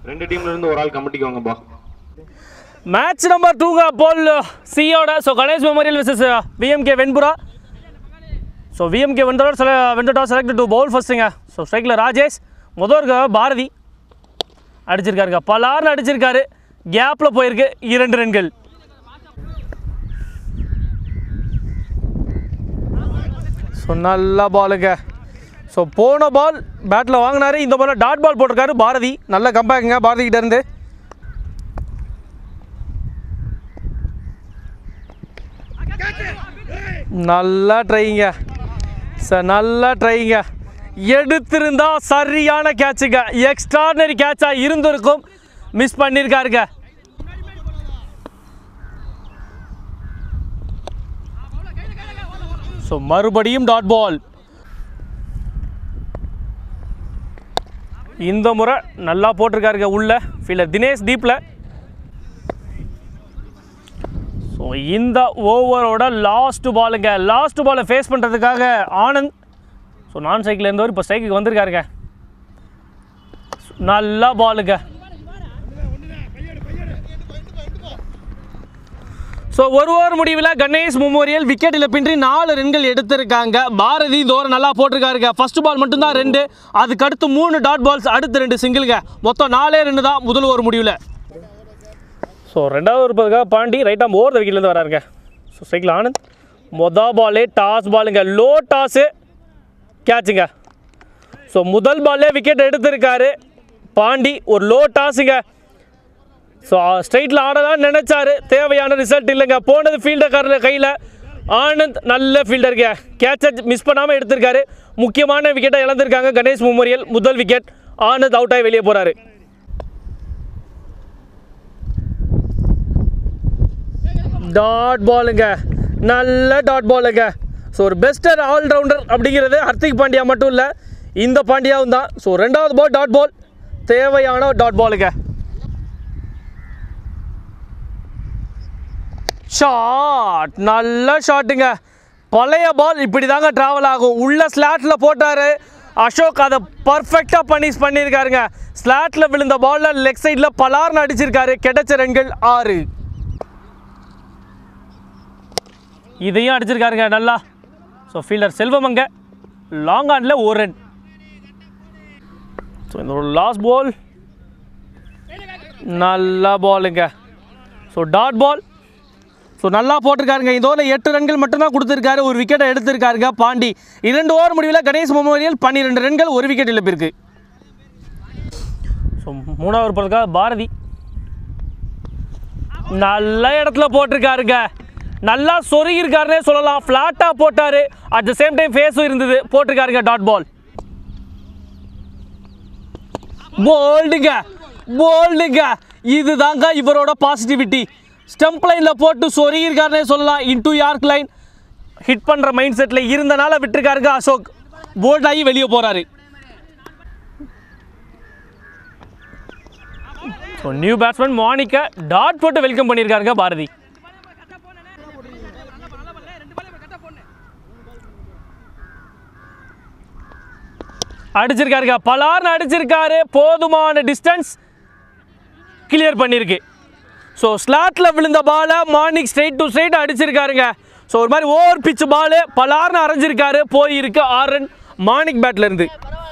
ரெண்டு டீம்ல இருந்து ஒரு ஆள் கமிட்டிக்கு வாங்கப்பா மேட்ச் நம்பர் டூங்க போல் சியோட so Ganesh memorial versus VMK வெண்புரா ஸோ விஎம்கே வெண்டோட செல வெண்டோட செலக்ட் டு பவுல் ஃபர்ஸ்ட்டுங்க ஸோ ஸ்ட்ரைக்கில் ராஜேஷ் முதல் இருக்க பாரதி அடிச்சிருக்காருங்க பலார்னு அடிச்சிருக்காரு கேப்பில் போயிருக்கு இரண்டு ரன்கள் ஸோ நல்ல பாலுங்க ஸோ போன பால் பேட்டில் வாங்கினாரு இந்த பால் டாட் பால் போட்டிருக்காரு பாரதி நல்ல கம்பேக்குங்க பாரதி கிட்ட இருந்து நல்லா ட்ரைங்க சார் நல்லா ட்ரைங்க எடுத்திருந்தா சரியான கேட்சுங்க எக்ஸ்ட்ராடனரி கேட்சாக இருந்திருக்கும் மிஸ் பண்ணியிருக்காருங்க ஸோ மறுபடியும் டாட் பால் இந்த முறை நல்லா போட்டிருக்காருங்க உள்ள ஃபீல்டர் தினேஷ் டீப்பில் ஸோ இந்த ஓவரோட லாஸ்ட் பாலுங்க லாஸ்ட் பாலை ஃபேஸ் பண்ணுறதுக்காக ஆனந்த் ஸோ நான் சைக்கிள் இருந்தவர் இப்போ ஸ்ட்ரைக்குக்கு வந்திருக்காருங்க நல்லா பாலுங்க ஸோ ஒரு ஓவர் முடிவில் கணேஷ் மெமோரியல் விக்கெட் இழப்பின்றி நாலு ரன்கள் எடுத்திருக்காங்க பாரதி இந்த ஓவர் நல்லா போட்டிருக்காருங்க ஃபர்ஸ்ட் பால் மட்டும்தான் ரெண்டு அதுக்கு அடுத்து மூணு டாட் பால்ஸ் அடுத்து ரெண்டு சிங்கிள்ங்க மொத்தம் நாலே ரெண்டு தான் முதல் ஓவர் முடிவில் ஸோ ரெண்டாவது இருப்பதுக்காக பாண்டி ரைட் ஆம் ஓவர் விக்கெட்லேருந்து வராருங்க ஸோ சைக்கிள் ஆனந்த் மொத பாலே டாஸ் பாலுங்க லோ டாஸு கேட்சுங்க ஸோ முதல் பால்லே விக்கெட் எடுத்திருக்காரு பாண்டி ஒரு லோ டாஸுங்க ஸோ ஸ்ட்ரைட்டில் ஆடலாம்னு நினச்சாரு தேவையான ரிசல்ட் இல்லைங்க போனது ஃபீல்டர்காரர் கையில் ஆனந்த் நல்ல ஃபீல்டருங்க கேட்சை மிஸ் பண்ணாமல் எடுத்திருக்காரு முக்கியமான விக்கெட்டை இழந்திருக்காங்க கணேஷ் மெமோரியல் முதல் விக்கெட் ஆனந்த் அவுட் ஆகி வெளியே போகிறாரு டாட் பாலுங்க நல்ல டாட் பாலுங்க ஸோ ஒரு பெஸ்டர் ஆல்ரவுண்டர் அப்படிங்கிறது ஹர்திக் பாண்டியா மட்டும் இல்லை இந்த பாண்டியாவும் தான் ஸோ ரெண்டாவது பால் டாட் பால் தேவையான டாட் பாலுங்க ஷாட் நல்ல ஷாட்டுங்க பழைய பால் இப்படி தாங்க ட்ராவல் ஆகும் உள்ள ஸ்லாட்டில் போட்டார் அசோக் அதை பர்ஃபெக்டாக பனிஷ் பண்ணியிருக்காருங்க ஸ்லாட்டில் விழுந்த பாலில் லெக் சைடில் பலார்னு அடிச்சிருக்காரு கிடைச்ச ரன்கள் ஆறு இதையும் அடிச்சிருக்காருங்க நல்லா ஸோ ஃபீல்டர் செல்வமங்க லாங் ஆனில் ஒரு ரன் ஸோ இந்த ஒரு லாஸ்ட் பால் நல்ல பாலுங்க ஸோ டாட் பால் ஸோ நல்லா போட்டிருக்காருங்க இந்த ஓவரில் எட்டு ரன்கள் மட்டும்தான் கொடுத்துருக்காரு ஒரு விக்கெட்டை எடுத்திருக்காருங்க பாண்டி இரண்டு ஓவர் முடிவில் கணேஷ் மெமோரியல் பன்னிரெண்டு ரன்கள் ஒரு விக்கெட் இழப்பிருக்கு ஸோ மூணாவது போகிறதுக்காக பாரதி நல்ல இடத்துல போட்டிருக்காருங்க நல்லா சொருகிருக்காருனே சொல்லலாம் ஃப்ளாட்டாக போட்டார் அட் த சேம் டைம் ஃபேஸும் இருந்தது போட்டிருக்காருங்க டாட் பால் போல்டுங்க போல்டுங்க இதுதாங்க இவரோட பாசிட்டிவிட்டி ஸ்டம்ப் லைனில் போட்டு சொருகிருக்காருனே சொல்லலாம் இன்டூ யார்க் லைன் ஹிட் பண்ணுற மைண்ட் செட்டில் இருந்தனால விட்டுருக்காருங்க அசோக் போல்ட் ஆகி வெளியே போகிறாரு ஸோ நியூ பேட்ஸ்மேன் மாணிக்க டாட் போட்டு வெல்கம் பண்ணியிருக்காருங்க பாரதி அடிச்சிருக்காருங்க பலார்னு அடிச்சிருக்காரு போதுமான டிஸ்டன்ஸ் கிளியர் பண்ணியிருக்கு ஸோ ஸ்லாட்டில் விழுந்த பாலை மார்னிங் ஸ்ட்ரைட் டு ஸ்ட்ரைட் அடிச்சிருக்காருங்க ஸோ ஒரு மாதிரி ஓவர் பிச் பாலு பலார்னு அரைஞ்சிருக்காரு போயிருக்கு ஆறு ரன் மார்னிங் பேட்லேருந்து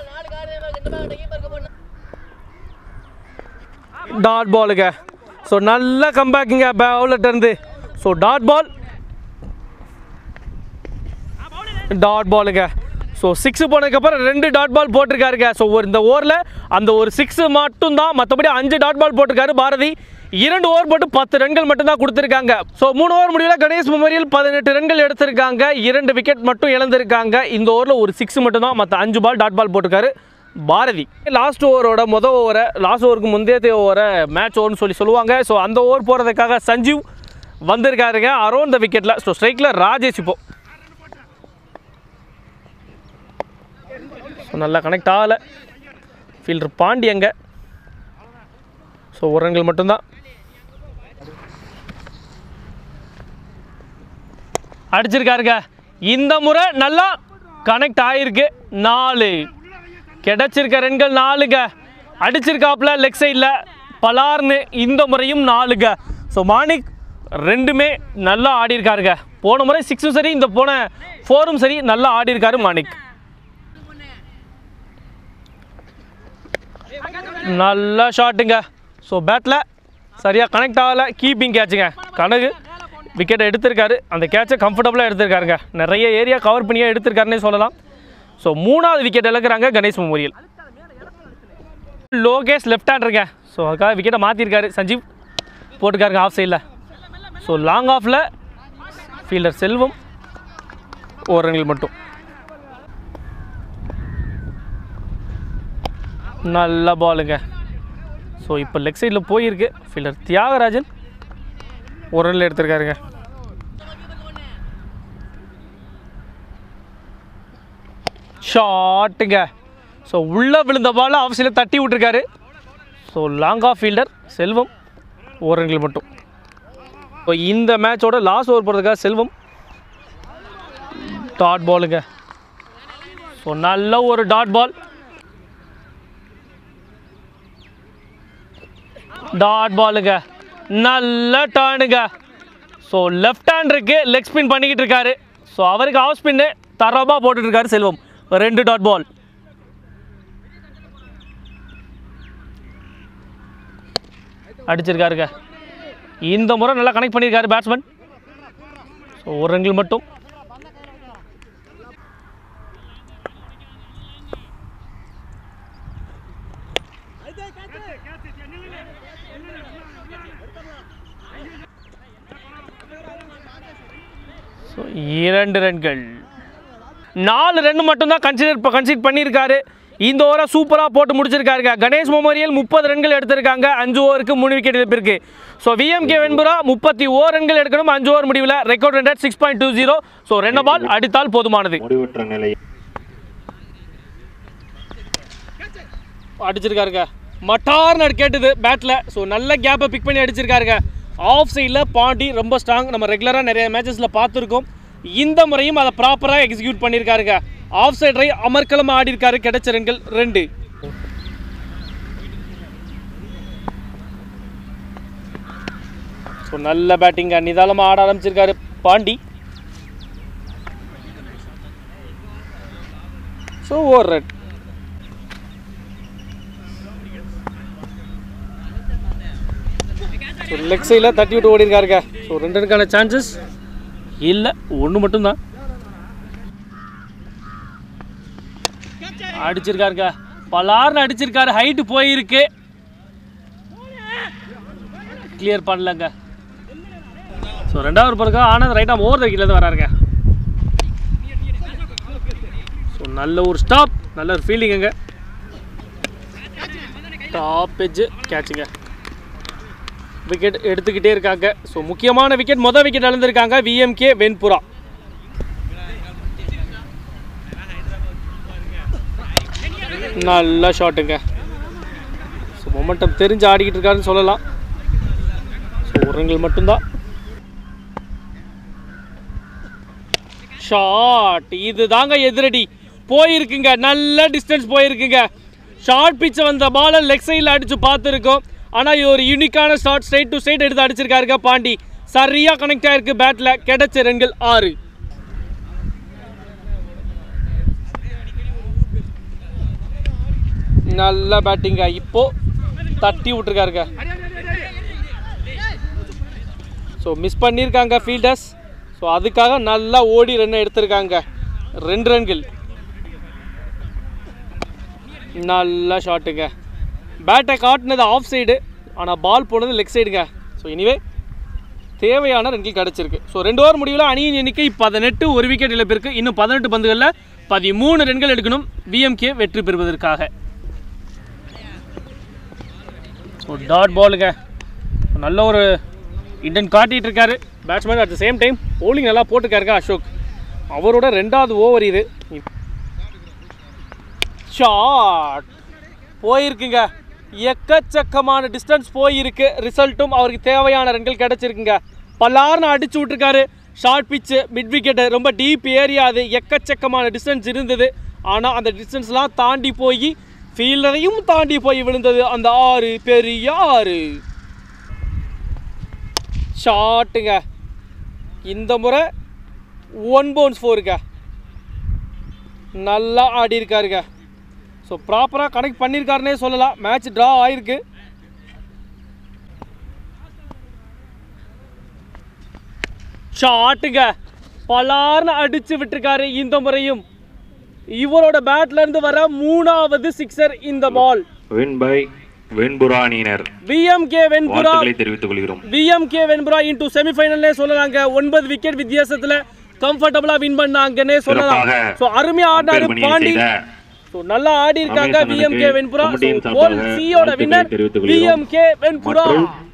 டாட் பாலுங்க ஸோ நல்ல கம்பேக்குங்க பவுலர்ட்ட இருந்து ஸோ டாட் பால் டாட் பாலுங்க ஸோ சிக்ஸ் போனதுக்கப்புறம் ரெண்டு டாட் பால் போட்டிருக்காருங்க ஸோ ஒரு இந்த ஓவரில் அந்த ஒரு சிக்ஸ் மட்டும்தான் மற்றபடி அஞ்சு டாட் பால் போட்டிருக்காரு பாரதி இரண்டு ஓவர் போட்டு பத்து ரன்கள் மட்டும்தான் கொடுத்துருக்காங்க ஸோ மூணு ஓவர் முடிவில் கணேஷ் மெமோரியல் பதினெட்டு ரன்கள் எடுத்திருக்காங்க இரண்டு விக்கெட் மட்டும் இழந்திருக்காங்க இந்த ஓவரில் ஒரு சிக்ஸ் மட்டும்தான் மற்ற அஞ்சு பால் டாட் பால் போட்டிருக்காரு பாரதி லாஸ்ட் ஓவரோட மொதல் ஓவரை லாஸ்ட் ஓவருக்கு முந்தைய ஓவரை மேட்ச் ஓவர்னு சொல்லி சொல்லுவாங்க ஸோ அந்த ஓவர் போகிறதுக்காக சஞ்சீவ் வந்திருக்காருங்க அரௌண்ட் த விக்கெட்டில் ஸோ ஸ்ட்ரைக்கில் ராஜேஷ் இப்போ ஸோ நல்லா கனெக்ட் ஆகலை ஃபீல்டர் பாண்டி அங்கே ஸோ ஒரு ரன்கள் மட்டும்தான் அடிச்சிருக்காருங்க இந்த முறை நல்லா கனெக்ட் ஆகிருக்கு நாலு கிடைச்சிருக்க ரன்கள் நாலுங்க அடிச்சிருக்காப்புல லெக் சைடில் பலார்னு இந்த முறையும் நாலுங்க ஸோ மாணிக் ரெண்டுமே நல்லா ஆடியிருக்காருங்க போன முறை சிக்ஸும் சரி இந்த போன ஃபோரும் சரி நல்லா ஆடியிருக்காரு மாணிக் நல்ல ஷாட்டுங்க ஸோ பேட்டில் சரியாக கனெக்ட் ஆகலை கீப்பிங் கேட்சுங்க கனகு விக்கெட்டை எடுத்திருக்காரு அந்த கேட்சை கம்ஃபர்டபுளாக எடுத்திருக்காருங்க நிறைய ஏரியா கவர் பண்ணியே எடுத்திருக்காருன்னே சொல்லலாம் ஸோ மூணாவது விக்கெட் இழக்கிறாங்க கணேஷ் மெமோரியல் லோகேஷ் லெஃப்ட் ஹேண்டருங்க ஸோ அதுக்காக விக்கெட்டை மாற்றிருக்காரு சஞ்சீவ் போட்டுக்காருங்க ஆஃப் சைடில் ஸோ லாங் ஆஃபில் ஃபீல்டர் செல்வம் ஓரங்கள் மட்டும் நல்ல பாலுங்க ஸோ இப்போ லெக் சைடில் போயிருக்கு ஃபீல்டர் தியாகராஜன் ஒரு ரன்ல எடுத்திருக்காருங்க ஷாட்டுங்க ஸோ உள்ளே விழுந்த பால் ஆஃப் சைடில் தட்டி விட்டுருக்காரு so long off fielder Selvam ஒரு ரன்கள் மட்டும் ஸோ இந்த மேட்சோட லாஸ்ட் ஓவர் போகிறதுக்காக செல்வம் டாட் பாலுங்க ஸோ நல்ல ஒரு டாட் பால் டாட் பாலுங்க நல்ல டர்னுங்க ஸோ லெஃப்ட் ஹேண்டருக்கு லெக் ஸ்பின் பண்ணிக்கிட்டு இருக்காரு ஸோ அவருக்கு ஆஃப் ஸ்பின்னு தரமாக போட்டுட்டு இருக்காரு செல்வம் ரெண்டு டாட் பால் அடிச்சிருக்காருங்க இந்த முறை நல்லா கனெக்ட் பண்ணியிருக்காரு பேட்ஸ்மேன் ஸோ ஒரு ரன்கள் மட்டும் ஸோ இரண்டு ரன்கள் நாலு ரன் மட்டும்தான் கன்சிடர் கன்சிடர் பண்ணியிருக்காரு இந்த ஓவரை சூப்பராக போட்டு முடிச்சிருக்காருங்க கணேஷ் மெமோரியல் முப்பது ரன்கள் எடுத்திருக்காங்க அஞ்சு ஓவருக்கு மூணு விக்கெட் இழப்பிற்கு ஸோ விஎம்கே வெண்புரா முப்பத்தி ஓர் ரன்கள் எடுக்கணும் அஞ்சு ஓவர் முடிவில் record run six point two zero so ரெண்டு பால் அடித்தால் போதுமானது முடிவுற்ற நிலை அடிச்சிருக்காருங்க மட்டார்னு கேட்டது பேட்டில் ஸோ நல்ல கேப்பை பிக் பண்ணி அடிச்சிருக்காருங்க ஆஃப் சைடில் பாண்டி ரொம்ப ஸ்ட்ராங் நம்ம ரெகுலராக நிறைய மேட்சஸில் பார்த்துருக்கோம் இந்த முறையும் அதை ப்ராப்பராக எக்ஸிக்யூட் பண்ணியிருக்காருங்க ஆஃப் சைட் ரை அமர்க்கலமாக ஆடி இருக்காரு கிடைச்ச ரன்கள் ரெண்டு ஸோ நல்ல பேட்டிங்க நிதானமாக ஆட ஆரம்பிச்சிருக்காரு பாண்டி ஸோ ஓர் ரன் ஸோ லெக் சைடில் தட்டி விட்டு ஓடி இருக்காருங்க ஸோ ரெண்டு ரனுக்கான சான்சஸ் இல்லை ஒன்று மட்டும்தான் அடிச்சிருக்காருங்க பலார்னு அடிச்சிருக்காரு ஹைட்டு போயிருக்கு கிளியர் பண்ணலங்க ஸோ ரெண்டாவது பிறகு ஆனந்த் ரைட்டாக ஓவர் விக்கெட்லேருந்து வராருங்க ஸோ நல்ல ஒரு ஸ்டாப் நல்ல ஒரு ஃபீலிங்குங்க டாப் எஜ்ஜு கேட்சுங்க விக்கெட் எடுத்துக்கிட்டே இருக்காங்க ஸோ முக்கியமான விக்கெட் மொதல் விக்கெட் இழந்திருக்காங்க விஎம்கே வெண்புரா நல்ல ஷாட்டுங்க ஸோ மொமெண்டம் தெரிஞ்சு ஆடிக்கிட்டு இருக்காருன்னு சொல்லலாம் ஸோ ஒரு ரன்கள் மட்டும்தான் ஷாட் இது தாங்க எதிரடி போயிருக்குங்க நல்ல டிஸ்டன்ஸ் போயிருக்குங்க ஷார்ட் பிச்சை வந்த பாலை லெக் சைடில் அடித்து பார்த்துருக்கோம் ஆனால் இது ஒரு யூனிக்கான ஷாட் ஸ்ட்ரைட் டு ஸ்ட்ரைட் எடுத்து அடிச்சிருக்காருங்க பாண்டி சரியாக கனெக்ட் ஆயிருக்கு பேட்டில் கிடைச்ச ரன்கள் ஆறு நல்ல பேட்டிங்க இப்போ தட்டி விட்டுருக்காருங்க ஸோ மிஸ் பண்ணியிருக்காங்க ஃபீல்டர்ஸ் ஸோ அதுக்காக நல்லா ஓடி ரன் எடுத்திருக்காங்க ரெண்டு ரன்கள் நல்ல ஷாட்டுங்க பேட்டை காட்டினது ஆஃப் சைடு ஆனால் பால் போனது லெக் சைடுங்க ஸோ எனிவே தேவையான ரன்கள் கிடச்சிருக்கு ஸோ ரெண்டு ஓவர் முடிவில் அணியின் எண்ணிக்கை பதினெட்டு ஒரு விக்கெட் இழப்பிற்கு இன்னும் பதினெட்டு பந்துகளில் பதிமூணு ரன்கள் எடுக்கணும் விஎம்கே வெற்றி பெறுவதற்காக ஸோ டாட் பாலுங்க நல்ல ஒரு இண்டன் காட்டிகிட்டு இருக்காரு batsman at the same time bowling நல்லா போட்டிருக்காருங்க அசோக் அவரோட ரெண்டாவது ஓவர் இது ஷாட் போயிருக்குங்க எக்கச்சக்கமான டிஸ்டன்ஸ் போயிருக்கு ரிசல்ட்டும் அவருக்கு தேவையான ரன்கள் கிடச்சிருக்குங்க பல்லார்னு அடிச்சு விட்ருக்காரு ஷார்ட் பிச்சு மிட் விக்கெட்டு ரொம்ப டீப் ஏரியா அது எக்கச்சக்கமான டிஸ்டன்ஸ் இருந்தது ஆனால் அந்த டிஸ்டன்ஸ்லாம் தாண்டி போய் ஃபீல்டரையும் தாண்டி போய் விழுந்தது அந்த ஆறு பெரிய ஆறு ஷாட்டுங்க இந்த முறை ஒன் பவுன்ஸ் ஃபோருங்க நல்லா ஆடி இருக்காருங்க ஸோ ப்ராப்பராக கனெக்ட் பண்ணியிருக்காருனே சொல்லலாம் மேட்ச் ட்ரா ஆயிருக்கு ஷாட்டுங்க பலார்னு அடிச்சு விட்டுருக்காரு இந்த முறையும் இவரோட பேட்ல இருந்து வர மூணாவது சிக்ஸர் இந்த பால் வின் பை வெண்புறா அணியினர் விஎம்கே வெண்புரா வாழ்த்துக்களை தெரிவித்துக் கொள்கிறோம் விஎம்கே வெண்புரா இன்டூ செமிஃபைனல்லே சொல்லலாங்க ஒன்பது விக்கெட் வித்தியாசத்துல கம்ஃபர்டபுளா வின் பண்ணாங்கன்னே சொல்லலாம் சிறப்பாக ஸோ அருமையா ஆடினாரு அம்பேர் பணியை பாண்டி செய்த ஸோ நல்லா ஆடி இருக்காங்க ரமேஷ் அண்ணனுக்கு விஎம்கே வெண்புரா கமிட்டியின் போல் சார்பாக சியோட வாழ்த்துக்களை வின்னர் தெரிவித்துக் கொள்கிறோம். விஎம்கே வெண்புரா மற்றும்